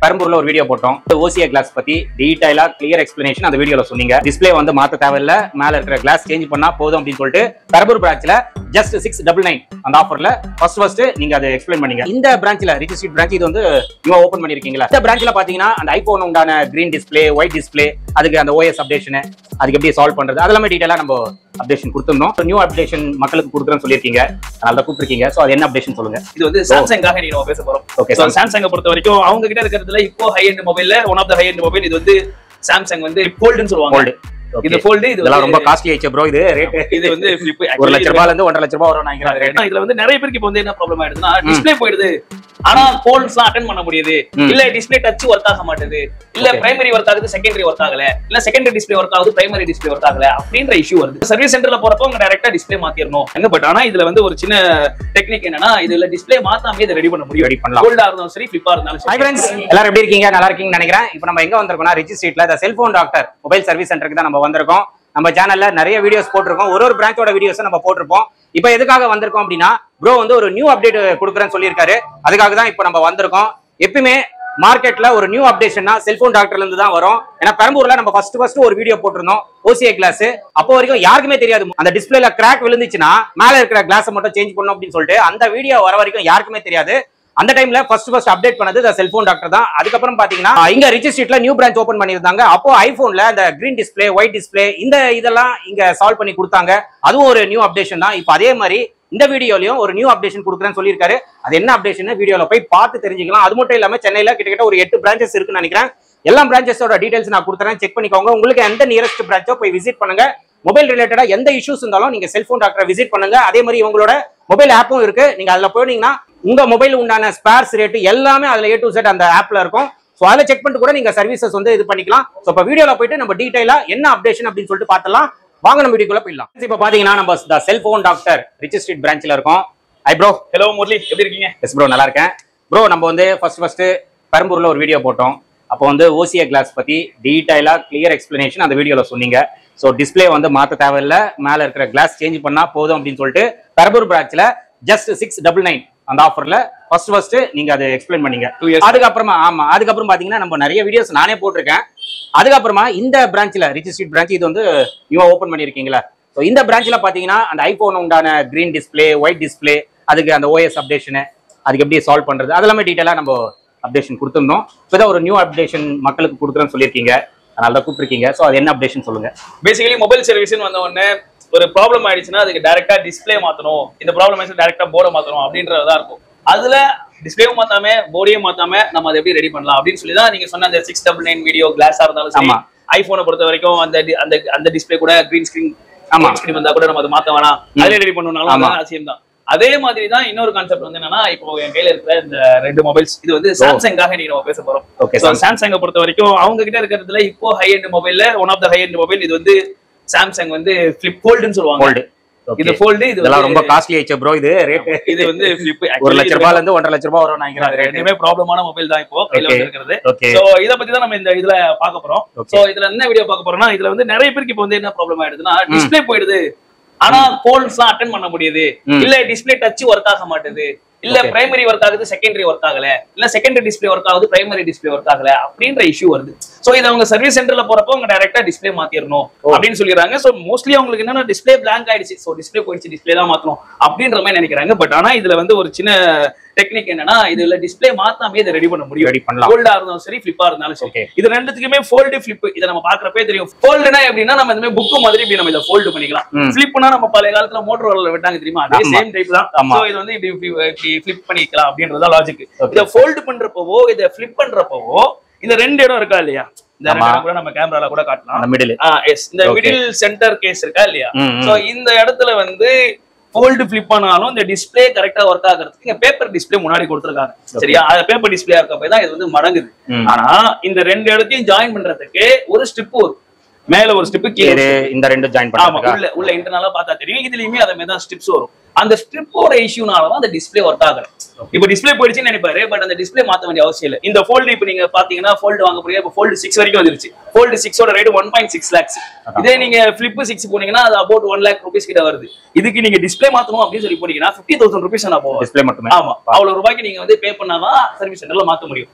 பெரம்பூர்ல ஒரு வீடியோ போட்டோம் ஓசியா கிளாஸ் பத்தி டீடைலா கிளியர் எக்ஸ்பிளனேஷன் அந்த வீடியோல சொன்னீங்க டிஸ்ப்ளே வந்து மாத்த தேவையில்ல மேல இருக்கிற கிளாஸ் சேஞ்ச் பண்ணா போதும் அப்படின்னு சொல்லிட்டு பெரம்பூர் பிரான்ச்ல ஜஸ்ட் சிக்ஸ் டபுள் நைன் அந்த ஆஃபர்ல ஃபர்ஸ்ட் ஃபர்ஸ்ட் நீங்க அதை எக்ஸ்பிளைன் பண்ணீங்க இந்த பிரான்ச்ல ரிச் ஸ்ட்ரீட் பிரான்ச் இது வந்து நீங்க ஓபன் பண்ணிருக்கீங்களா இந்த பிரான்ச்ல பாத்தீங்கன்னா அந்த ஐபோன் உண்டான கிரீன் டிஸ்ப்ளே ஒயிட் டிஸ்ப்ளே அதுக்கு அந்த ஓஎஸ் அப்டேஷன் அதுக்கு எப்படி சால்வ் பண்றது அதெல்லாமே டீடைலா நம்ம அப்டேஷன் கொடுத்துருந்தோம் நியூ அப்டேஷன் மக்களுக்கு கொடுக்குறேன்னு சொல்லியிருக்கீங்க அதனால தான் கூப்பிட்டுருக்கீங்க ஸோ அது என்ன அப்டேஷன் சொல்லுங்க இது வந்து சாம்சங்காக நீங்க நம்ம பேச போறோம் ஓகே So, சாம்சங்கை பொறுத்த வரைக்கும் அவங்க கிட்ட இருக்கிறதுல இப்போ ஹை எண்ட் மொபைல்ல one of the high end mobile இது வந்து சாம்சங் வந்து ஃபோல்டுன்னு சொல்லுவாங்க Fold. இது ஃபோல்டு இது இதெல்லாம் ரொம்ப வந்து- காஸ்ட்லி ஆயிடுச்சு ப்ரோ இது ரேட் இது வந்து flip. ஒரு Actually, லட்ச ரூபாயில இருந்து ஒன்றரை லட்ச ரூபாய் வரும் நினைக்கிறேன் rate. இதுல வந்து நிறைய பேருக்கு இப்போ வந்து என்ன ப்ராப்ளம் ஆயிடுதுன்னா டிஸ்ப்ளே போயிடுது ஆனா கோல்ஸ் எல்லாம் அட்டன் பண்ண முடியுது ம். இல்ல டிஸ்ப்ளே டச் ஒர்க் ஆக மாட்டேது இல்ல Okay. பிரைமரி ஒர்க் ஆகுது செகண்டரி ஒர்க் ஆகல இல்ல செகண்டரி டிஸ்ப்ளே ஒர்க் ஆகுது பிரைமரி டிஸ்ப்ளே ஒர்க் ஆகல அப்படின்ற இஷ்யூ வருது சர்வீஸ் சென்டர்ல போறப்போ உங்க டைரக்டா டிஸ்ப்ளே மாத்திரணும் எங்க பட் ஆனா இதுல வந்து ஒரு சின்ன டெக்னிக் என்னன்னா இதுல டிஸ்ப்ளே மாத்தாமே இதை ரெடி பண்ண முடியும் Ready பண்ணலாம். கோல்டா இருந்தாலும் சரி ஃபிளிப்பா இருந்தாலும் ஹாய் சரி ஃப்ரெண்ட்ஸ் எல்லாரும் எப்படி இருக்கீங்க நல்லா இருக்கீங்கன்னு நினைக்கிறேன் இப்போ நம்ம எங்க வந்திருக்கோம்னா ரிச்சி ஸ்ட்ரீட்ல இந்த செல்போன் டாக்டர் மொபைல் சர்வீஸ் சென்டருக்கு தான் நம்ம வந்திருக்கோம் நம்ம சேனல்ல நிறைய வீடியோஸ் போட்டிருக்கோம் ஒரு ஒரு பிரான்ச்சோட வீடியோஸ் நம்ம போட்டிருப்போம் இப்போ எதுக்காக வந்திருக்கோம் அப்படின்னா ப்ரோ வந்து ஒரு நியூ அப்டேட் கொடுக்குறேன்னு சொல்லியிருக்காரு அதுக்காக தான் இப்போ நம்ம வந்திருக்கோம் எப்பயுமே மார்க்கெட்ல ஒரு நியூ அப்டேஷன்னா செல்போன் டாக்டர்ல இருந்து தான் வரும் ஏன்னா பெரம்பூர்ல நம்ம ஃபர்ஸ்ட் ஃபர்ஸ்ட் ஒரு வீடியோ போட்டிருந்தோம் ஓசிஐ கிளாஸ் அப்போ வரைக்கும் யாருக்குமே தெரியாது அந்த டிஸ்பிளேல கிராக் விழுந்துச்சுன்னா மேல இருக்கிற கிளாஸை மட்டும் சேஞ்ச் பண்ணணும் அப்படின்னு சொல்லிட்டு அந்த வீடியோ வர வரைக்கும் யாருக்குமே தெரியாது அந்த டைம்ல ஃபர்ஸ்ட் ஃபர்ஸ்ட் அப்டேட் பண்ணது இந்த செல்போன் டாக்டர் தான் அதுக்கப்புறம் பாத்தீங்கன்னா இங்க ரிச் ஸ்ட்ரீட்ல நியூ பிரான்ச் ஓபன் பண்ணியிருந்தாங்க அப்போ ஐபோன்ல அந்த கிரீன் டிஸ்ப்ளே ஒயிட் டிஸ்ப்ளே இந்த இதெல்லாம் இங்க சால்வ் பண்ணி கொடுத்தாங்க அதுவும் ஒரு நியூ அப்டேஷன் தான் இப்போ அதே மாதிரி இந்த வீடியோலயும் ஒரு நியூ அப்டேஷன் கொடுக்குறேன்னு சொல்லியிருக்காரு அது என்ன அப்டேஷன் வீடியோல போய் பார்த்து தெரிஞ்சுக்கலாம் அது மட்டும் இல்லாம சென்னையில கிட்டத்தட்ட ஒரு எட்டு பிரான்ச்சஸ் இருக்குன்னு நினைக்கிறேன் எல்லா பிரான்ச்சஸோட டீடைல்ஸ் நான் கொடுத்துறேன் செக் பண்ணிக்கோங்க உங்களுக்கு எந்த நியரஸ்ட் பிரான்ச்சோ போய் விசிட் பண்ணுங்க மொபைல் ரிலேட்டடா எந்த இஷ்யூஸ் இருந்தாலும் நீங்க செல்போன் டாக்டரை விசிட் பண்ணுங்க அதே மாதிரி இவங்களோட மொபைல் ஆப்பும் இருக்கு நீங்க அதுல போனீங்கன்னா உங்க மொபைல் உண்டான ஸ்பேர்ஸ் ரேட் எல்லாமே அதுல ஏ டு செட் அந்த ஆப்ல இருக்கும் ஸோ அதில் செக் பண்ணிட்டு கூட நீங்க சர்வீசஸ் வந்து இது பண்ணிக்கலாம் ஸோ இப்போ வீடியோல போயிட்டு நம்ம டீடைலா என்ன அப்டேஷன் அப்படின்னு சொல்லிட்டு பார்த்தலாம் வாங்க நம்ம வீடியோக்குள்ள போயிடலாம் இப்போ பாத்தீங்கன்னா நம்ம the cellphone doctor Ritchie street பிரான்ச்ல இருக்கோம் ஐ ப்ரோ ஹலோ முரளி எப்படி இருக்கீங்க எஸ் ப்ரோ நல்லா இருக்கேன் ப்ரோ நம்ம வந்து ஃபர்ஸ்ட் ஃபர்ஸ்ட் பெரம்பூர்ல ஒரு வீடியோ போட்டோம் அப்போ வந்து ஓசியா கிளாஸ் பத்தி டீடைலா கிளியர் எக்ஸ்பிளனேஷன் அந்த வீடியோல சொன்னீங்க ஸோ டிஸ்ப்ளே வந்து மாத்த தேவையில்ல மேல இருக்கிற கிளாஸ் சேஞ்ச் பண்ணா போதும் அப்படின்னு சொல்லிட்டு பெரம்பூர் பிரான்ச்ல ஜஸ்ட் சிக்ஸ் டபுள் நைன் அந்த ஆஃபர்ல ஃபர்ஸ்ட் ஃபர்ஸ்ட் நீங்க அதை எக்ஸ்பிளைன் பண்ணீங்க டூ இயர்ஸ் அதுக்கப்புறமா ஆமா அதுக்கப்புறம் பாத்தீங்கன்னா நம்ம நிறைய வீடியோஸ் நானே போட்டிருக்கேன் அதுக்கப்புறமா இந்த பிரான்ச்ல ரிச் ஸ்ட்ரீட் பிரான்ச் இது வந்து நீங்க ஓபன் பண்ணிருக்கீங்களா ஸோ இந்த பிரான்ச்ல பாத்தீங்கன்னா அந்த ஐபோன் உண்டான கிரீன் டிஸ்ப்ளே ஒயிட் டிஸ்ப்ளே அதுக்கு அந்த ஓஎஸ் அப்டேஷன் அதுக்கு எப்படி சால்வ் பண்றது அதெல்லாமே டீட்டெயிலாக நம்ம அப்டேஷன் கொடுத்துருந்தோம் இப்போ ஒரு நியூ அப்டேஷன் மக்களுக்கு கொடுக்குறேன்னு சொல்லியிருக்கீங்க அதனால தான் கூப்பிட்டுருக்கீங்க ஸோ அது என்ன அப்டேஷன் சொல்லுங்க பேசிக்கலி மொபைல் சர்வீஸ்னு வந்த உடனே ஒரு ப்ராப்ளம் ஆயிடுச்சுன்னா அதுக்கு டைரக்டா டிஸ்ப்ளே மாத்தணும் இந்த ப்ராப்ளம் ஆயிடுச்சு டைரக்டா போர்டை மாத்தணும் அப்படின்றதா இருக்கும் அதுல டிஸ்பிளேவும் மாத்தாம போர்டையும் மாத்தாம நம்ம அதை எப்படி ரெடி பண்ணலாம் அப்படின்னு சொல்லி தான் நீங்க சொன்ன அந்த சிக்ஸ் டபுள் நைன் வீடியோ கிளாஸா இருந்தாலும் சரி ஆமா. ஐபோனை பொறுத்த வரைக்கும் அந்த di- அந்த அந்த டிஸ்பிளே கூட கிரீன் ஸ்கிரீன் ஆமா. ஸ்கிரீன் வந்தா கூட நம்ம அதை மாத்த வேணாம் அதிலே ரெடி பண்ணணும்னாலும் ஆமா. அதெல்லாம் அவசியம் தான் அதே மாதிரி தான் இன்னொரு கான்செப்ட் வந்து என்னன்னா இப்போ என் கையில இருக்கிற இந்த ரெண்டு மொபைல்ஸ் இது வந்து சாம்சங்காக நீங்க நம்ம பேச போறோம் ஓகே So, சாம்சங்கை பொறுத்த வரைக்கும் அவங்க கிட்ட இருக்கிறதுல இப்போ ஹை எண்ட் மொபைல்ல one of the high end mobile இது வந்து சாம்சங் வந்து ஃபிளிப் ஃபோல்டுன்னு சொல்லுவாங்க ஃபோல்டு இது ஃபோல்டு இது இதெல்லாம் வந்து- ரொம்ப காஸ்ட்லி ஆயிடுச்சு ப்ரோ இது ரேட் இது வந்து ஃபிளிப் ஒரு லட்ச ரூபாயில இருந்து ஒன்றரை லட்ச ரூபாய் வரும் நினைக்கிறேன் ரேட் ரெண்டுமே ப்ராப்ளமான மொபைல் தான் இப்போ கையில Okay. வந்து இருக்கிறது ஓகே சோ இத பத்தி தான் நம்ம இந்த இதுல பார்க்க போறோம் Okay. சோ இதுல என்ன வீடியோ பார்க்க போறோம்னா இதுல வந்து நிறைய பேருக்கு இப்போ வந்து என்ன ப்ராப்ளம் ஆயிடுதுன்னா டிஸ்ப்ளே போயிடுது ஆனா கோல்ஸ் எல்லாம் அட்டன் பண்ண முடியுது ம். இல்ல டிஸ்ப்ளே டச் ஒர்க் ஆக மாட்டுது இல்ல Okay. பிரைமரி ஒர்க் ஆகுது செகண்டரி ஒர்க் ஆகல இல்ல செகண்டரி டிஸ்ப்ளே ஒர்க் ஆகுது பிரைமரி டிஸ்ப்ளே ஒர்க் ஆகல அப்படின்ற இஷ்யூ வருது சோ இது அவங்க சர்வீஸ் சென்டர்ல போறப்போ அவங்க டைரக்டா டிஸ்ப்ளே மாத்திரணும் ஓ. அப்படின்னு சொல்லிடுறாங்க சோ மோஸ்ட்லி அவங்களுக்கு என்னன்னா டிஸ்ப்ளே blank ஆயிடுச்சு சோ டிஸ்ப்ளே போயிடுச்சு டிஸ்ப்ளே தான் மாத்தணும் அப்படின்ற மாதிரி நினைக்கிறாங்க பட் ஆனா இதுல வந்து ஒரு சின்ன டெக்னிக் என்னன்னா இதுல டிஸ்ப்ளே மாத்தாமே இதை ரெடி பண்ண முடியும் ரெடி பண்ணலாம் ஃபோல்டா இருந்தாலும் சரி ஃபிளிப்பா இருந்தாலும் சரி ஓகே இது ரெண்டுத்துக்குமே ஃபோல்டு ஃபிளிப் இதை நம்ம பாக்குறப்பே தெரியும் ஃபோல்டுனா எப்படின்னா நம்ம இந்த மாதிரி புக் மாதிரி இப்படி நம்ம இதை ஃபோல்டு பண்ணிக்கலாம் ம். ஃபிளிப்னா நம்ம பழைய காலத்துல மோட்டர் ரோலர் விட்டாங்க தெரியுமா அதே ஆமா. சேம் டைப் தான் ஆமா. சோ இது வந்து இப்படி இப்படி இப்படி ஃபிளிப் பண்ணிக்கலாம் அப்படின்றதா லாஜிக் Okay. இதை ஃபோல்டு பண்றப்பவோ இதை ஃபிளிப் பண்றப்பவோ இந்த ரெண்டு இடம் இருக்கா இல்லையா இந்த ரெண்டு ஆமா. இடம் கூட நம்ம கேமரால கூட காட்டலாம் அந்த மிடில் ஆ எஸ் இந்த Okay. மிடில் சென்டர் கேஸ் இருக்கா இல்லையா ம், ம். சோ இந்த இடத்துல வந்து ஃபோல்டு ஃபிளிப் ஆனாலும் இந்த டிஸ்ப்ளே கரெக்டா ஒர்க் ஆகுறதுக்கு இங்க பேப்பர் டிஸ்ப்ளே முன்னாடி கொடுத்துருக்காங்க சரியா அது பேப்பர் டிஸ்ப்ளே இருக்கப்ப தான் இது வந்து மடங்குது ம். ஆனா இந்த ரெண்டு இடத்தையும் ஜாயின் பண்றதுக்கு ஒரு ஸ்டிப் வரும் மேல ஒரு ஸ்டிப் கீழே இது இந்த ரெண்டும் ஜாயின் ஆமா பண்ணுறதுக்கா உள்ள உள்ள இன்டர்னலா பார்த்தா தெரியும் இதுலயுமே அதே மாதிரி தான் ஸ்ட்ரிப்ஸ் வரும் அந்த ஸ்ட்ரிப்போட இஷ்யூனால தான் அந்த டிஸ்ப்ளே ஒர்க் ஆகல இப்போ டிஸ்ப்ளே போயிடுச்சுன்னு நினைப்பாரு பட் அந்த டிஸ்ப்ளே மாத்த வேண்டிய அவசியம் இல்லை இந்த ஃபோல்டு இப்போ நீங்க பாத்தீங்கன்னா ஃபோல்டு வாங்க போறீங்க இப்போ ஃபோல்டு சிக்ஸ் வரைக்கும் வந்துருச்சு ஃபோல்டு சிக்ஸோட rate one point six lakhs இதே நீங்க ஃபிளிப் சிக்ஸ் போனீங்கன்னா அது அபவுட் ஒன் லேக் ருபீஸ் கிட்ட வருது இதுக்கு நீங்க டிஸ்ப்ளே மாத்தணும் அப்படின்னு சொல்லி போனீங்கன்னா ஃபிஃப்டி தௌசண்ட் ருபீஸ் நான் போவோம் டிஸ்ப்ளே மட்டுமே ஆமா அவ்வளவு ரூபாய்க்கு நீங்க வந்து பே பண்ணாதான் சர்வீஸ் சென்டர்ல மாத்த முடியும் பட்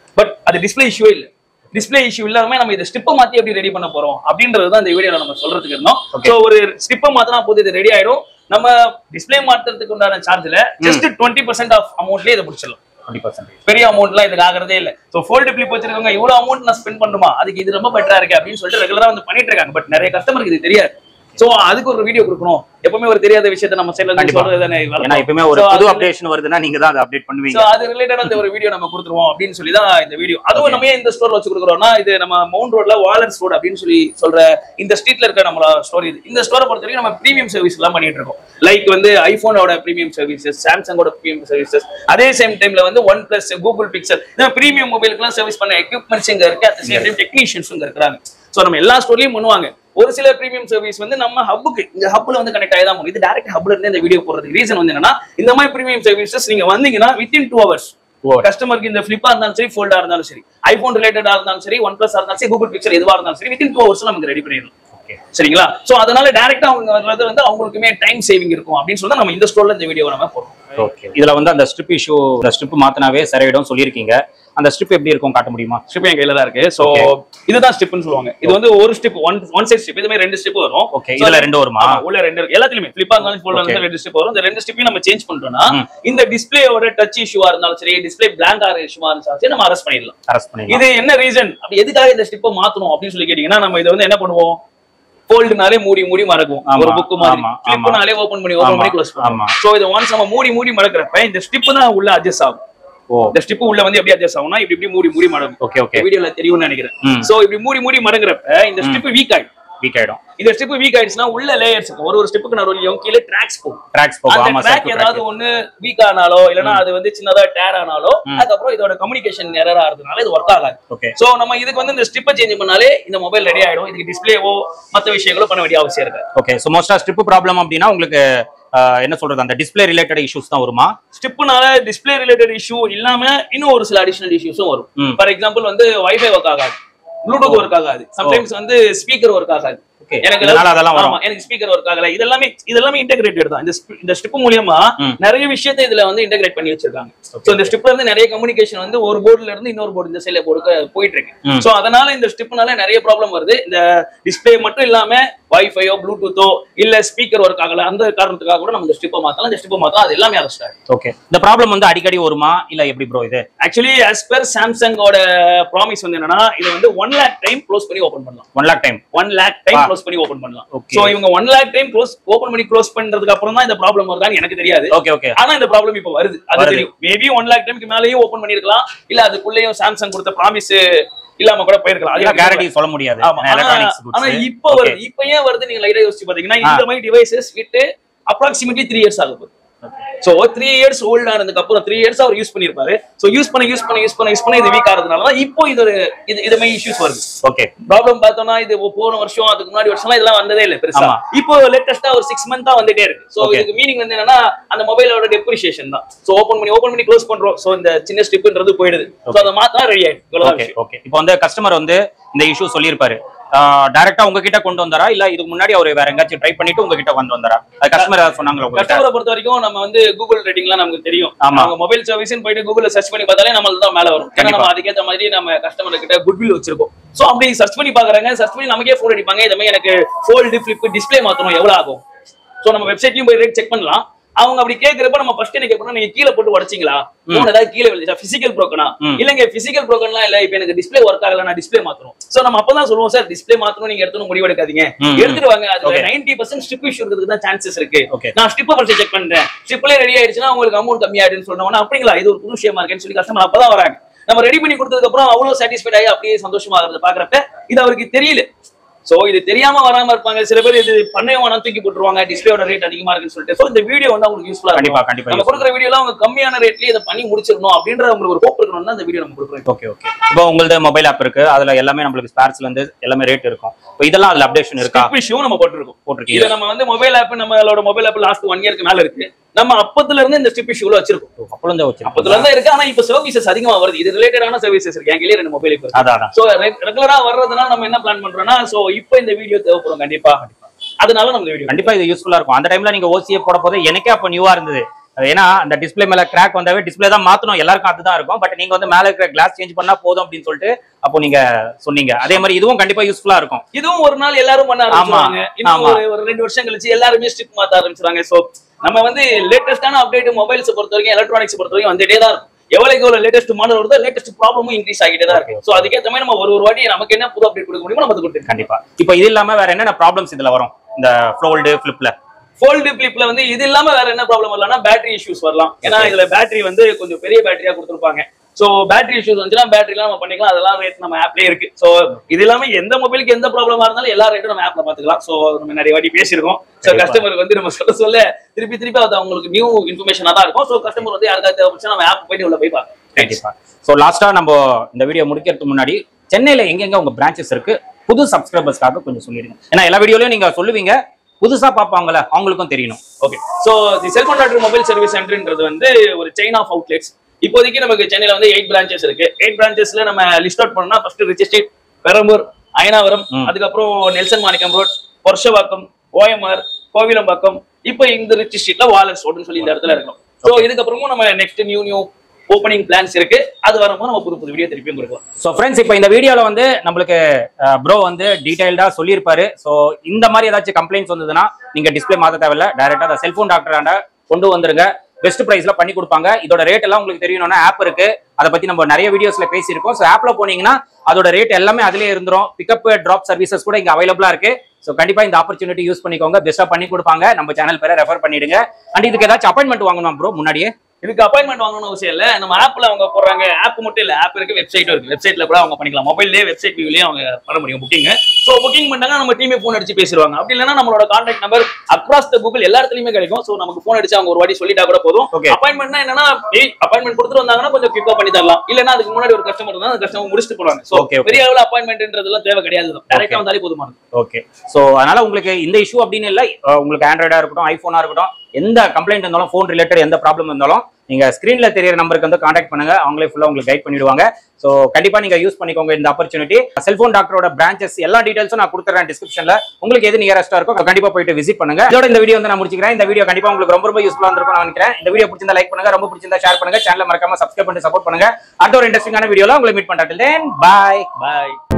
அது டிஸ்ப்ளே இஷ்யூ இல்ல டிஸ்ப்ளே இஷ்யூ இல்லாம நம்ம இந்த ஸ்டிப்பை மாத்தி எப்படி ரெடி பண்ண போறோம் அப்படின்றது தான் இந்த வீடியோல நம்ம சொல்றதுக்கு இருந்தோம் Okay. சோ ஒரு ஸ்டிப்பை மாத்தினா போது இது ரெடி ஆயிடும் நம்ம டிஸ்ப்ளே மாத்துறதுக்கு உண்டான சார்ஜ்ல ஜஸ்ட் டுவெண்ட்டி பர்சன்ட் ஆஃப் அமௌண்ட்லயே இதை முடிச்சிடலாம் டுவெண்ட்டி பர்சன்ட் பெரிய அமௌண்ட்லாம் இதுக்கு ஆகிறதே இல்ல சோ ஃபோல்டு கிளிப் வச்சிருக்கவங்க இவ்வளவு அமௌண்ட் நான் ஸ்பெண்ட் பண்ணுமா அதுக்கு இது ரொம்ப பெட்டரா இருக்கு அப்படின்னு சொல்லிட்டு ரெகுலரா வந்து பண்ணிட்டு இருக்காங்க பட் நிறைய கஸ்டமருக்கு இது தெரியாது சோ அதுக்கு ஒரு வீடியோ கொடுக்கணும் எப்பவுமே ஒரு தெரியாத விஷயத்த நம்ம சைடுல இருந்து கண்டிப்பா. சொல்றது தானே ஏன்னா எப்பவுமே ஒரு So, புது அது- அப்டேஷன் வருதுன்னா நீங்க தான் அதை அப்டேட் சோ பண்ணுவீங்க அது ரிலேட்டடா இந்த ஒரு வீடியோ நம்ம கொடுத்துருவோம் அப்படின்னு சொல்லி தான் இந்த வீடியோ அதுவும் நம்ம ஏன் இந்த ஸ்டோர் வச்சு கொடுக்குறோம்னா இது நம்ம மவுண்ட் ரோட்ல வாலர்ஸ் ரோட் அப்படின்னு சொல்லி சொல்ற இந்த ஸ்ட்ரீட்ல இருக்க நம்ம ஸ்டோர் இது இந்த ஸ்டோரை பொறுத்த வரைக்கும் நம்ம பிரீமியம் சர்வீஸ் எல்லாம் பண்ணிட்டு இருக்கோம் லைக் வந்து ஐபோனோட பிரீமியம் சர்வீசஸ் சாம்சங்கோட பிரீமியம் சர்வீசஸ் அதே சேம் டைம்ல வந்து ஒன் பிளஸ் கூகுள் பிக்சல் இந்த பிரீமியம் மொபைலுக்குலாம் சர்வீஸ் பண்ண எக்யூப்மெண்ட்ஸ் இங்க இருக்கு அட் சேம் டைம் டெக்னீஷியன்ஸும் இங்க இருக்கிறாங்க சோ நம்ம எல்லா ஸ்டோர்லயும் பண்ணுவாங்க ஒரு சில பிரீமியம் சர்வீஸ் வந்து நம்ம ஹப்புக்கு இந்த ஹப்ல வந்து கனெக்ட் ஆகி தான் போகும் இது டேரக்ட் ஹப்ல இருந்து இந்த வீடியோ போடுறதுக்கு ரீசன் வந்து என்னன்னா இந்த மாதிரி பிரீமியம் சர்வீசஸ் நீங்க வந்தீங்கன்னா வித்தின் டூ ஹவர்ஸ் ஓ. கஸ்டமருக்கு இந்த ஃபிளிப்பா இருந்தாலும் சரி ஃபோல்டா இருந்தாலும் சரி ஐபோன் ரிலேட்டடா இருந்தாலும் சரி ஒன் பிளஸ் இருந்தாலும் சரி கூகுள் பிக்சர் எதுவா இருந்தாலும் சரி வித்தின் டூ ஹவர்ஸ் நமக்கு ரெடி பண்ணிடலாம் ஓகே சரிங்களா சோ அதனால டைரக்டா அவங்க வர்றது வந்து அவங்களுக்குமே டைம் சேவிங் இருக்கும் அப்படின்னு சொல்லி தான் நம்ம இந்த ஸ்டோர்ல இந்த வீடியோ நம்ம போடுறோம் ஓகே இதுல வந்து அந்த ஸ்ட்ரிப் இஷ்யூ அந்த ஸ்ட்ரிப் மாத்தினாவே சரியிடும் சொல்லியிருக்கீங்க அந்த ஸ்ட்ரிப் எப்படி இருக்கும் காட்ட முடியுமா ஸ்டிப் என் கையில தான் இருக்கு சோ Okay. இதுதான் ஸ்டிப்னு சொல்லுவாங்க இது வந்து ஒரு strip one one side strip இதுமே ரெண்டு ஸ்டிப் வரும் Okay, So, இதுல ரெண்டு வருமா? ஆமா, உள்ள ரெண்டு இருக்கு எல்லாத்துலயுமே ஃபிளிப்பா இருந்தாலும் ஃபோல்டா Okay. இருந்தாலும் ரெண்டு ஸ்டிப் வரும் இந்த ரெண்டு ஸ்டிப்பையும் நம்ம சேஞ்ச் பண்றோம்னா ம். இந்த டிஸ்பிளேயோட டச் இஷ்யூவா இருந்தாலும் சரி டிஸ்பிளே பிளாங்க் ஆகிற இஷ்யூவா இருந்தாலும் சரி நம்ம அரெஸ்ட் பண்ணிடலாம் அரெஸ்ட் பண்ணிடலாம் இது என்ன ரீசன் அப்படி எதுக்காக இந்த ஸ்டிப்பை மாத்தணும் அப்படின்னு சொல்லி கேட்டீங்கன்னா நம்ம இதை வந்து என்ன பண்ணுவோம் ஃபோல்டுனாலே மூடி மூடி மறக்கும் ஆமா, ஒரு புக் மாதிரி ஆமா, ஃபிளிப்னாலே ஓபன் பண்ணி ஓபன் ஆமா, பண்ணி க்ளோஸ் ஆமா. பண்ணுவோம் சோ இதை ஒன்ஸ் நம்ம மூடி மூடி மறக்கிறப்ப இந்த ஸ்டிப் தான் உள்ள அட்ஜஸ்ட் ஆகும் ஓ இந்த ஸ்டிப் உள்ள வந்து எப்படி அட்ஜஸ்ட் ஆகும்னா இப்படி இப்படி மூடி மூடி மடங்கும் ஓகே ஓகே வீடியோல தெரியும்னு நினைக்கிறேன் ம். சோ இப்படி மூடி மூடி மடங்குறப்ப இந்த ஸ்டிப் வீக் ஆயிடும் வீக் ஆயிடும் இந்த ஸ்டிப் வீக் ஆயிடுச்சுன்னா உள்ள லேயர்ஸ் இருக்கும் ஒரு ஒரு ஸ்டிப்புக்கு நடுவுலயும் கீழே ட்ராக்ஸ் போகும் ட்ராக்ஸ் போகும் அந்த ஆமா ட்ராக் circuit ஏதாவது track. ஒண்ணு வீக் ஆனாலோ இல்லனா அது வந்து சின்னதா டேர் ஆனாலோ அதுக்கப்புறம் இதோட கம்யூனிகேஷன் எரர் ஆகிறதுனால இது ஒர்க் ஆகாது ஓகே சோ நம்ம இதுக்கு வந்து இந்த ஸ்டிப்பை சேஞ்ச் பண்ணாலே இந்த மொபைல் ரெடி ஆயிடும் இதுக்கு டிஸ்பிளேவோ மத்த விஷயங்களோ பண்ண வேண்டிய அவசியம் இருக்காது ஓகே ஸோ மோஸ்டா ஸ்ட்ரிப் ப்ராப்ளம் அப்படின்னா உங்களுக்கு ஆஹ், என்ன சொல்றது அந்த டிஸ்ப்ளே ரிலேட்டட் இஷ்யூஸ் தான் வருமா ஸ்டிப்னால டிஸ்பிளே ரிலேட்டட் இஷ்யூ இல்லாம இன்னும் ஒரு சில அடிஷனல் இஷ்யூஸும் வரும் ம். ஃபார் எக்ஸாம்பிள் வந்து வைஃபை ஒர்க் ஆகாது ப்ளூடூத் ஒர்க் ஆகாது சம்டைம்ஸ் வந்து ஸ்பீக்கர் ஒர்க் ஆகாது Okay. எனக்கு இதனால அதெல்லாம் வரும். ஆமா, எனக்கு ஸ்பீக்கர் ஒர்க் ஆகல இதெல்லாமே இதெல்லாமே இன்டகிரேட்டட் தான் இந்த ஸ்பி- இந்த ஸ்டிப் மூலியமா ம். நிறைய விஷயத்தை இதுல வந்து இன்டகிரேட் பண்ணி வச்சிருக்காங்க சோ இந்த ஸ்டிப்ல இருந்து நிறைய கம்யூனிகேஷன் வந்து ஒரு போர்டுல இருந்து இன்னொரு போர்டு இந்த சைடுல போர்டுக்கு போயிட்டு இருக்கு ம். சோ அதனால இந்த ஸ்டிப்னால நிறைய ப்ராப்ளம் வருது இந்த டிஸ்பிளே மட்டும் இல்லாம வைஃபையோ ப்ளூடூத்தோ இல்ல ஸ்பீக்கர் ஒர்க் ஆகல அந்த காரணத்துக்காக கூட நம்ம இந்த ஸ்டிப்பை மாத்தலாம் இந்த ஸ்டிப்பை மாத்தலாம் அது எல்லாமே அரெஸ்ட் ஆகும் ஓகே இந்த ப்ராப்ளம் வந்து அடிக்கடி வருமா இல்ல எப்படி ப்ரோ இது ஆக்சுவலி as per சாம்சங்கோட ப்ராமிஸ் வந்து என்னன்னா இது வந்து ஒன் லேக் டைம் க்ளோஸ் பண்ணி ஓபன் பண்ணலாம் one lakh time one lakh time Ah. Close பண்ணி ஓபன் பண்ணலாம் Okay. சோ இவங்க one lakh time close open பண்ணி க்ளோஸ் பண்றதுக்கு அப்புறம் தான் இந்த ப்ராப்ளம் வருதான்னு எனக்கு தெரியாது ஓகே ஓகே ஆனா இந்த ப்ராப்ளம் இப்ப வருது அது வருது. தெரியும் மேபி ஒன் லேக் டைம்க்கு மேலேயும் ஓபன் பண்ணிருக்கலாம் இல்ல அதுக்குள்ளேயும் சாம்சங் கொடுத்த ப்ராமிஸ் இல்லாம கூட போயிருக்கலாம் அது எனக்கு கேரண்டி சொல்ல முடியாது ஆமா ஆனா எலக்ட்ரானிக்ஸ் ஆனா குட்ஸ் இப்ப வருது இப்ப ஏன் வருது நீங்க லைட்டா யோசிச்சு பாத்தீங்கன்னா இந்த மாதிரி டிவைசஸ் விட்டு அப்ராக்சிமேட்லி த்ரீ இயர்ஸ் ஆக போகுது சோ த்ரீ இயர்ஸ் ஓல்ட் ஆனதுக்கு அப்புறம் த்ரீ இயர்ஸ் அவர் யூஸ் பண்ணிருப்பாரு சோ யூஸ் பண்ண யூஸ் பண்ண யூஸ் பண்ண யூஸ் பண்ண இது வீக் ஆகிறதுனால தான் இப்போ இது ஒரு இது இது மாதிரி இஷ்யூஸ் வருது ஓகே ப்ராப்ளம் பார்த்தோம்னா இது போன வருஷம் அதுக்கு முன்னாடி வருஷம்லாம் இதெல்லாம் வந்ததே இல்ல பெருசா ஆமா. இப்போ லேட்டஸ்டா ஒரு சிக்ஸ் மந்த்தா வந்துட்டே இருக்கு சோ Okay. இதுக்கு மீனிங் வந்து என்னன்னா அந்த மொபைலோட டெப்ரிசியேஷன் தான் சோ ஓபன் பண்ணி ஓபன் பண்ணி க்ளோஸ் பண்றோம் சோ இந்த சின்ன ஸ்டிப்ன்றது போயிடுது சோ அதை மாத்தா ரெடி ஆயிடும் இவ்வளவுதான் ஓகே விஷயம். ஓகே இப்போ வந்து கஸ்டமர் வந்து இந்த இஷ்யூ சொல்லியிருப்பாரு டைரக்டா உங்ககிட்ட கொண்டு வந்தாரா இல்ல இதுக்கு முன்னாடி அவர் வேற எங்காச்சும் ட்ரை பண்ணிட்டு உங்ககிட்ட கொண்டு வந்தாரா அது கஸ்டமர் ஏதாவது சொன்னாங்களா உங்ககிட்ட கஸ்டமரை பொறுத்த வரைக்கும் நம்ம வந்து கூகுள் ரேட்டிங்லாம் நமக்கு தெரியும் ஆமா. அவங்க மொபைல் சர்வீஸ்னு போயிட்டு கூகுள்ல சர்ச் பண்ணி பார்த்தாலே நம்மளுக்கு தான் மேல வரும் ஏன்னா கண்டிப்பா. நம்ம அதுக்கேற்ற மாதிரி நம்ம கஸ்டமர் கிட்ட குட்வில் வச்சிருக்கோம் சோ அப்படி சர்ச் பண்ணி பாக்குறாங்க சர்ச் பண்ணி நமக்கே ஃபோன் அடிப்பாங்க இந்த மாதிரி எனக்கு ஃபோல்டு ஃபிளிப் டிஸ்ப்ளே மாத்தணும் எவ்வளவு ஆகும் சோ நம்ம வெப்சைட்லயும் போய் ரேட் செக் பண்ணலாம் அவங்க அப்படி கேக்குறப்ப நம்ம ஃபர்ஸ்ட் என்ன கேட்கணும் நீங்க கீழே போட்டு உடைச்சிங்களா போன் ஏதாவது கீழே விழுந்துச்சா பிசிக்கல் ப்ரோக்கனா ம். இல்லங்க பிசிக்கல் ப்ரோக்கன்லாம் இல்ல இப்ப எனக்கு டிஸ்ப்ளே ஒர்க் ஆகல நான் டிஸ்ப்ளே மாத்தணும் சோ நம்ம அப்பதான் சொல்லுவோம் சார் டிஸ்ப்ளே மாத்தணும் நீங்க எடுத்துன்னு முடிவெடுக்காதீங்க ம். எடுத்துட்டு வாங்க அதுல Okay. Ninety percent strip issue இருக்கிறதுக்கு தான் சான்சஸ் இருக்கு Okay. நான் ஸ்ட்ரிப்பை ஃபர்ஸ்ட் செக் பண்றேன் ஸ்ட்ரிப்ல ரெடி ஆயிடுச்சுன்னா உங்களுக்கு அமௌண்ட் கம்மியாயிடுன்னு சொன்னோம்னா அப்படிங்களா இது ஒரு புது விஷயமா இருக்கேன்னு சொல்லி கஸ்டமர் அப்பதான் வராங்க நம்ம ரெடி பண்ணி கொடுத்ததுக்கு அப்புறம் அவ்வளவு சாட்டிஸ்ஃபைட் ஆகி அப்படியே சந்தோஷமா ஆகிறத பாக்குறப்ப இது அவருக்கு தெரியல சோ இது தெரியாம வராம இருப்பாங்க சில பேர் இது பண்ணவே வேணாம் தூக்கி போட்டுருவாங்க டிஸ்பிளேயோட ரேட் அதிகமா இருக்குன்னு சொல்லிட்டு சோ இந்த வீடியோ வந்து அவங்களுக்கு யூஸ்ஃபுல்லா கண்டிப்பா இருக்கும் கண்டிப்பா நம்ம கொடுக்குற வீடியோல அவங்க கம்மியான ரேட்லயே இதை பண்ணி முடிச்சிடணும் அப்படின்ற அவங்களுக்கு ஒரு ஹோப் இருக்கணும் தான் இந்த வீடியோ நம்ம கொடுக்குறோம் ஓகே ஓகே இப்போ உங்களது மொபைல் ஆப் இருக்கு அதுல எல்லாமே நம்மளுக்கு ஸ்பேர்ஸ்ல இருந்து எல்லாமே ரேட் இருக்கும் இப்போ இதெல்லாம் அதுல அப்டேஷன் இருக்கா ஸ்டிப் இஷ்யூ நம்ம போட்டிருக்கோம் போட்டிருக்கீங்க இதை நம்ம வந்து மொபைல் ஆப் நம்மளோட மொபைல் ஆப் லாஸ்ட் ஒன் இயர்க்கு மேல இருக்கு நம்ம அப்பத்துல இருந்து இந்த ஸ்டிப் இஷ்யூல வச்சிருக்கோம் அப்பளம் தான் வச்சிருக்கோம் அப்பத்துல இருந்து இருக்கு ஆனா இப்ப சர்வீசஸ் அதிகமா வருது இது ரிலேட்டடான சர்வீசஸ் இருக்கு என் கையில ரெண்டு மொபைல் இப்ப அதான் அதான் சோ ரெகுலரா வர்றதுனால நம்ம என்ன பிளான் பண்றோம்னா சோ இப்போ இந்த வீடியோ தேவைப்படும் கண்டிப்பா அதனால நம்ம இந்த வீடியோ கண்டிப்பா இது யூஸ்ஃபுல்லா இருக்கும் அந்த டைம்ல நீங்க ஓசிஏ போட போது எனக்கே அப்ப நியூவா இருந்தது ஏன்னா அந்த டிஸ்ப்ளே மேல கிராக் வந்தாவே டிஸ்ப்ளே தான் மாத்தணும் எல்லாருக்கும் அதுதான் இருக்கும் பட் நீங்க வந்து மேல இருக்கிற கிளாஸ் சேஞ்ச் பண்ணா போதும் அப்படின்னு சொல்லிட்டு அப்போ நீங்க சொன்னீங்க அதே மாதிரி இதுவும் கண்டிப்பா யூஸ்ஃபுல்லா இருக்கும் இதுவும் ஒரு நாள் எல்லாரும் பண்ண ஆரம்பிச்சுவாங்க இன்னும் ஆமா. ஒரு ஒரு ரெண்டு வருஷம் கழிச்சு எல்லாருமே ஸ்ட்ரிப் மாத்த ஆரம்பிச்சிருவாங்க சோ நம்ம வந்து லேட்டஸ்டான அப்டேட் மொபைல்ஸ் பொறுத்த வரைக்கும் எலக்ட்ரானிக்ஸ் பொறுத்த வரைக்கும் வந்துட்டே தான் இருக்கும் எவ்வளவுக்கு எவ்வளவு லேட்டஸ்ட் மாடல் வருதோ லேட்டஸ்ட் ப்ராப்ளமும் இன்க்ரீஸ் ஆகிட்டே தான் இருக்கு சோ அதுக்கேற்ற மாதிரி நம்ம ஒரு ஒரு வாட்டி நமக்கு என்ன புது அப்டேட் கொடுக்க முடியுமோ நம்ம அது கொடுத்துருக்கோம் கண்டிப்பா இப்போ இது இல்லாம வேற என்னென்ன ப்ராப்ளம்ஸ் இதுல வரும் இந்த ஃபோல்டு ஃபிளிப்ல ஃபோல்டு பிளிப்ல வந்து இது இல்லாம வேற என்ன ப்ராப்ளம் வரலாம்னா பேட்டரி இஷ்யூஸ் வரலாம் ஏன்னா இதுல பேட்டரி வந்து கொஞ்சம் பெரிய பேட்டரியா கொடுத்துருப்பாங்க சோ பேட்டரி இஷ்யூஸ் வந்துச்சுன்னா பேட்டரிலாம் நம்ம பண்ணிக்கலாம் அதெல்லாம் ரேட் நம்ம ஆப்லயே இருக்கு சோ இது இல்லாம எந்த மொபைலுக்கு எந்த ப்ராப்ளமா இருந்தாலும் எல்லா ரேட்டும் நம்ம ஆப்ல பாத்துக்கலாம் சோ நம்ம நிறைய வாட்டி பேசியிருக்கோம் சோ கண்டிப்பா. கஸ்டமருக்கு வந்து நம்ம சொல்ல சொல்ல திருப்பி திருப்பி அது அவங்களுக்கு நியூ இன்ஃபர்மேஷனா தான் இருக்கும் சோ கஸ்டமர் வந்து யாருக்காவது தேவைப்பட்டுச்சா நம்ம ஆப் போயிட்டு உள்ள போய் பார்க்கலாம் கண்டிப்பா ஸோ லாஸ்டா நம்ம இந்த வீடியோ முடிக்கிறதுக்கு முன்னாடி சென்னையில எங்கெங்க உங்க பிரான்ச்சஸ் இருக்கு புது சப்ஸ்கிரைபர்ஸ்க்காக கொஞ்சம் சொல்லிடுங்க ஏன்னா எல்லா வீடியோலயும் நீங்க சொல்லுவீங்க புதுசா பார்ப்பாங்கல்ல அவங்களுக்கும் தெரியணும் okay so the cellphone doctor mobile service சென்டர்ன்றது வந்து ஒரு செயின் ஆஃப் அவுட்லெட்ஸ் இப்போதைக்கு நமக்கு சென்னையில வந்து எயிட் பிரான்ச்சஸ் இருக்கு எயிட் பிரான்ச்சஸ்ல நம்ம லிஸ்ட் அவுட் பண்ணா ஃபர்ஸ்ட் ரிச்சிஸ்டேட் பெரம்பூர் அயனாவரம் ம். அதுக்கப்புறம் Nelson Manickam road Purasaiwakkam OMR Kovilambakkam இப்போ இந்த ரிச்சி ஸ்ட்ரீட்ல வாலன்ஸ் ரோடுன்னு சொல்லி இந்த இடத்துல இருக்கும் சோ இதுக்கப்புறமும் நம்ம next new new opening plans இருக்கு அது வரும்போது நம்ம புது புது வீடியோ திருப்பியும் கொடுக்கலாம் ஸோ ஃப்ரெண்ட்ஸ் இப்போ இந்த வீடியோவில் வந்து நம்மளுக்கு ப்ரோ வந்து டீடைல்டாக சொல்லியிருப்பாரு ஸோ இந்த மாதிரி ஏதாச்சும் கம்ப்ளைண்ட்ஸ் வந்ததுன்னா நீங்கள் டிஸ்ப்ளே மாற்ற தேவையில்ல டேரெக்டாக அந்த செல்ஃபோன் டாக்டராண்ட கொண்டு வந்துருங்க பெஸ்ட் ப்ரைஸ்ல பண்ணி கொடுப்பாங்க இதோட ரேட் எல்லாம் உங்களுக்கு தெரியணும்னா ஆப் இருக்கு அதை பத்தி நம்ம நிறைய வீடியோஸ்ல பேசியிருக்கோம் ஸோ ஆப்ல போனீங்கன்னா அதோட ரேட் எல்லாமே அதுலயே இருந்துரும் பிக்கப் டிராப் சர்வீசஸ் கூட இங்க அவைலபிளா இருக்கு ஸோ கண்டிப்பா இந்த ஆப்பர்ச்சுனிட்டி யூஸ் பண்ணிக்கோங்க பெஸ்டா பண்ணி கொடுப்பாங்க நம்ம சேனல் பேரை ரெஃபர் பண்ணிடுங்க அண்ட் இதுக்கு ஏதாச்சும் அப்பாயின்மெண்ட் வாங்கணும் ப்ரோ முன்னாடியே இதுக்கு அப்பாயின்மெண்ட் வாங்கணும் அவசியம் இல்ல நம்ம ஆப்ல அவங்க போடுறாங்க ஆப் மட்டும் இல்ல ஆப் இருக்கு வெப்சைட்டும் இருக்கு வெப்சைட்ல கூட அவங்க பண்ணிக்கலாம் மொபைல்லேயே வெப்சைட் வியூலயே அவங்க பண்ண முடியும் புக்கிங் சோ புக்கிங் பண்ணாங்க நம்ம டீமே ஃபோன் அடிச்சு பேசிடுவாங்க அப்படி இல்லைன்னா நம்மளோட contact number across the Google எல்லா இடத்துலயுமே கிடைக்கும் சோ நமக்கு ஃபோன் அடிச்சு அவங்க ஒரு வாட்டி சொல்லிட்டா கூட போதும் Okay. அப்பாயின்மெண்ட்னா என்னன்னா அப்பாயின்மெண்ட் கொடுத்துட்டு வந்தாங்கன்னா கொஞ்சம் குயிக்கா பண்ணி தரலாம் இல்லன்னா அதுக்கு முன்னாடி ஒரு கஸ்டமர் இருந்தா அந்த கஸ்டமர் முடிச்சுட்டு போறாங்க சோ Okay, okay. பெரிய அளவுல அப்பாயின்மெண்ட்ன்றதுலாம் தேவை கிடையாது டேரக்டா வந்தாலே போதுமானது ஓகே ஸோ அதனால உங்களுக்கு இந்த இஷ்யூ அப்படின்னு இல்லை அஹ் உங்களுக்கு ஆண்ட்ராய்டா இருக்கட்டும் ஐஃபோனா இருக்கட்டும் எந்த கம்ப்ளைண்ட் இருந்தாலும் ஃபோன் ரிலேட்டட் எந்த ப்ராப்ளம் இருந்தாலும் நீங்க ஸ்க்ரீன்ல தெரியற நம்பருக்கு வந்து காண்டாக்ட் பண்ணுங்க அவங்களே ஃபுல்லா உங்களுக்கு கைட் பண்ணிடுவாங்க ஸோ கண்டிப்பா நீங்க யூஸ் பண்ணிக்கோங்க இந்த ஆப்பர்ச்சுனிட்டி செல்போன் டாக்டரோட பிரான்ச்சஸ் எல்லா டீடைல்ஸும் நான் கொடுத்துறேன் டிஸ்கிரிப்ஷன்ல உங்களுக்கு எது நியரஸ்டா இருக்கோ கண்டிப்பா போயிட்டு விசிட் பண்ணுங்க இதோட இந்த வீடியோ வந்து நான் முடிச்சுக்கிறேன் இந்த வீடியோ கண்டிப்பா உங்களுக்கு ரொம்ப ரொம்ப யூஸ்ஃபுல்லா இருக்கும் நான் நினைக்கிறேன் இந்த வீடியோ பிடிச்சிருந்தா லைக் பண்ணுங்க ரொம்ப பிடிச்சிருந்தா ஷேர் பண்ணுங்க சேனலை மறக்காம சப்ஸ்கிரைப் பண்ணி சப்போர்ட் பண்ணுங்க அடுத்த ஒரு இன்ட்ரெஸ்டிங்கான வீடியோல உங்களை மீட் பண்றேன் பாய் பாய்